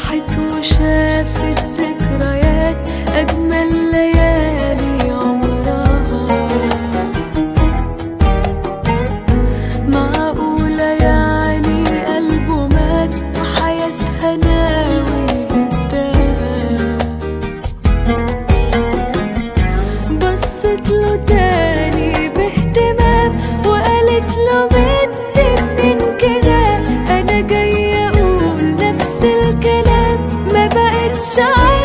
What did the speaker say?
راحت وشافت ذكريات أجمل ليالي عمرها معقولة يعني قلبه مات وحياتها ناوي هداها بصت له تاني باهتمام وقالت له متفقين كده انا جاية اقول نفس الكلام ما بقتش